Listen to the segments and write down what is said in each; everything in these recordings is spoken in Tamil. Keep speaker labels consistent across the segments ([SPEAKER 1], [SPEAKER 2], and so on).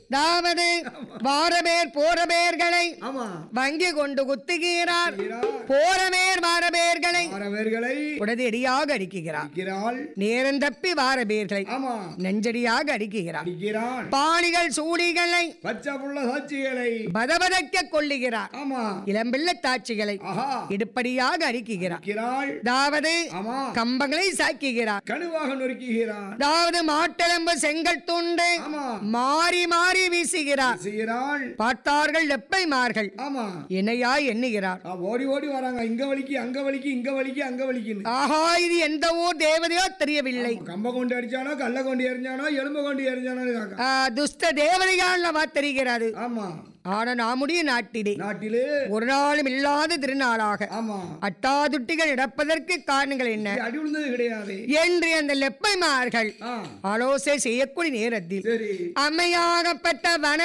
[SPEAKER 1] அதாவது வாரபேர் போரபேர்களை
[SPEAKER 2] ஆமா
[SPEAKER 1] வங்கி கொண்டு குத்துகிறார்
[SPEAKER 2] இருக்கிறார்.
[SPEAKER 1] போரமேர் வாரபேர்களை
[SPEAKER 2] மாணவர்களை
[SPEAKER 1] உடனடியாக அடிக்குகிறார்
[SPEAKER 2] அடிக்கிறாள்
[SPEAKER 1] நேரம் தப்பி வாரபேர்களை
[SPEAKER 2] ஆமா
[SPEAKER 1] நெஞ்சடியாக அடிக்குகிறார்
[SPEAKER 2] அடிக்கிறான்
[SPEAKER 1] பாணிகள் சூடிகளை
[SPEAKER 2] பச்சை புள்ள சாட்சிகளை
[SPEAKER 1] பதபதக்க கொள்ளுகிறார்
[SPEAKER 2] ஆமா
[SPEAKER 1] இளம்பிள்ளை தாட்சிகளை
[SPEAKER 2] ஆஹா
[SPEAKER 1] இடுப்படியாக அடிக்குகிறார்
[SPEAKER 2] அடிக்கிறாள்
[SPEAKER 1] அதாவது
[SPEAKER 2] ஆமா
[SPEAKER 1] கம்பங்களை சாக்குகிறார்
[SPEAKER 2] கணுவாக நொறுக்குகிறான்
[SPEAKER 1] அதாவது மாட்டெலும்பு செங்கல் துண்டு
[SPEAKER 2] ஆமா
[SPEAKER 1] மாறி மாறி வீசுகிறார்
[SPEAKER 2] செய்கிறாள்
[SPEAKER 1] பார்த்தார்கள் லெப்பைமார்கள்
[SPEAKER 2] ஆமா
[SPEAKER 1] என்னையா எண்ணுகிறார்
[SPEAKER 2] ஆ, ஓடி ஓடி வராங்க இங்க வலிக்கு அங்க வலிக்கு இங்க வலிக்கு அங்க வலிக்குன்னு
[SPEAKER 1] ஆஹா இது எந்த ஊர் தேவதையோ தெரியவில்லை
[SPEAKER 2] கம்ப கொண்டு அடிச்சானோ கல்ல கொண்டு எரிஞ்சானோ எலும்பு கொண்டு எரிஞ்சானோ காக்கா.
[SPEAKER 1] ஆ, துஷ்ட தேவதைகள் தெரிகிறது
[SPEAKER 2] ஆமா
[SPEAKER 1] ஆனா நாமுடைய நாட்டிலே
[SPEAKER 2] நாட்டிலே
[SPEAKER 1] ஒரு நாளும் இல்லாத திருநாளாக
[SPEAKER 2] ஆமா
[SPEAKER 1] அட்டாதுட்டிகள் நடப்பதற்கு காரணங்கள் என்ன
[SPEAKER 2] இது அடி விழுந்தது கிடையாது
[SPEAKER 1] என்று அந்த லெப்பைமார்கள்
[SPEAKER 2] ஆ
[SPEAKER 1] ஆலோசனை செய்யக்கூடிய நேரத்தில்
[SPEAKER 2] சரி
[SPEAKER 1] அம்மையாகப்பட்ட வன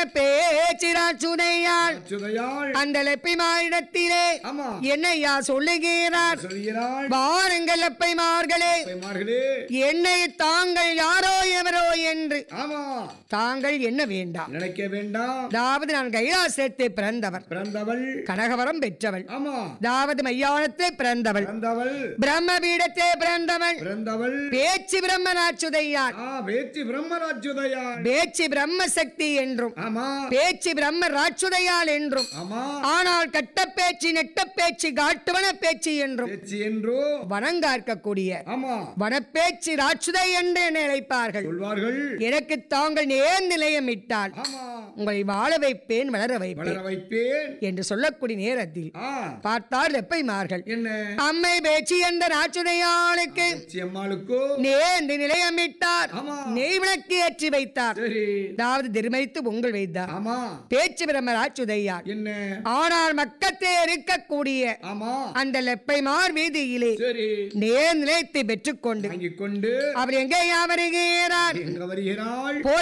[SPEAKER 1] பேச்சிராச்சுதையால்
[SPEAKER 2] சுதையாள்
[SPEAKER 1] அந்த லெப்பைமாரிடத்திலே
[SPEAKER 2] ஆமா
[SPEAKER 1] என்னையா சொல்லுகிறார்
[SPEAKER 2] சொல்கிறாள்
[SPEAKER 1] பாருங்கள் லெப்பைமார்களே
[SPEAKER 2] மார்களே
[SPEAKER 1] என்னை தாங்கள் யாரோ எவரோ என்று
[SPEAKER 2] ஆமா
[SPEAKER 1] தாங்கள் என்ன வேண்டாம்
[SPEAKER 2] நினைக்க வேண்டாம்
[SPEAKER 1] அதாவது நான் கைலாசத்தை பிறந்தவர்
[SPEAKER 2] பிறந்தவள்
[SPEAKER 1] கனகவரம் பெற்றவள்
[SPEAKER 2] ஆமா
[SPEAKER 1] அதாவது மையானத்தை பிறந்தவள்
[SPEAKER 2] பிறந்தவள்
[SPEAKER 1] பிரம்ம பீடத்தை பிறந்தவள்
[SPEAKER 2] பிறந்தவள்
[SPEAKER 1] பேச்சு பிரம்மராட்சுதையார்
[SPEAKER 2] ஆ வேத்தி பிரம்மராஜ்யுதயாள்
[SPEAKER 1] பேச்சு பிரம்ம சக்தி என்றும்
[SPEAKER 2] ஆமா
[SPEAKER 1] பேச்சு பிரம்ம ராட்சுதையால் என்றும்
[SPEAKER 2] ஆமா
[SPEAKER 1] ஆனால் கட்ட பேச்சு நெட்ட பேச்சு காட்டுவன பேச்சு என்றும்
[SPEAKER 2] பேச்சு என்றோ
[SPEAKER 1] வனங்கார்க்கக்கூடிய
[SPEAKER 2] ஆமா
[SPEAKER 1] வனப்பேச்சு ராட்சுதை என்று என்னை அழைப்பார்கள்
[SPEAKER 2] சொல்வார்கள்
[SPEAKER 1] எனக்கு தாங்கள் நேர் நிலையமிட்டால்
[SPEAKER 2] ஆமா
[SPEAKER 1] உங்களை வாழ வைப்பேன் வளர வைப்பேன்
[SPEAKER 2] வளர வைப்பேன்
[SPEAKER 1] என்று சொல்லக்கூடிய நேரத்தில்
[SPEAKER 2] ஆ
[SPEAKER 1] பார்த்தார் வெப்பைமார்கள்
[SPEAKER 2] என்ன
[SPEAKER 1] அம்மை பேச்சு என்ற ராட்சுதையாளுக்கு
[SPEAKER 2] பேச்சி அம்மாளுக்கோ
[SPEAKER 1] நேர்ந்து நிலையமிட்டார்
[SPEAKER 2] ஆமா
[SPEAKER 1] நெய் விளக்கு ஏற்றி வைத்தார்
[SPEAKER 2] சரி
[SPEAKER 1] அதாவது திருமணித்து பொங்கல் வைத்தார்
[SPEAKER 2] ஆமா
[SPEAKER 1] பேச்சு பிரம்ம ராட்சுதையார்
[SPEAKER 2] என்ன
[SPEAKER 1] ஆனால் மக்கத்தே இருக்கக்கூடிய
[SPEAKER 2] ஆமா
[SPEAKER 1] அந்த லெப்பைமார் வீதியிலே
[SPEAKER 2] சரி
[SPEAKER 1] நேர் நிலையத்தை பெற்றுக்கொண்டு
[SPEAKER 2] வாங்கிக் கொண்டு
[SPEAKER 1] அவர் எங்கேயா வருகிறார்
[SPEAKER 2] எங்க வருகிறாள்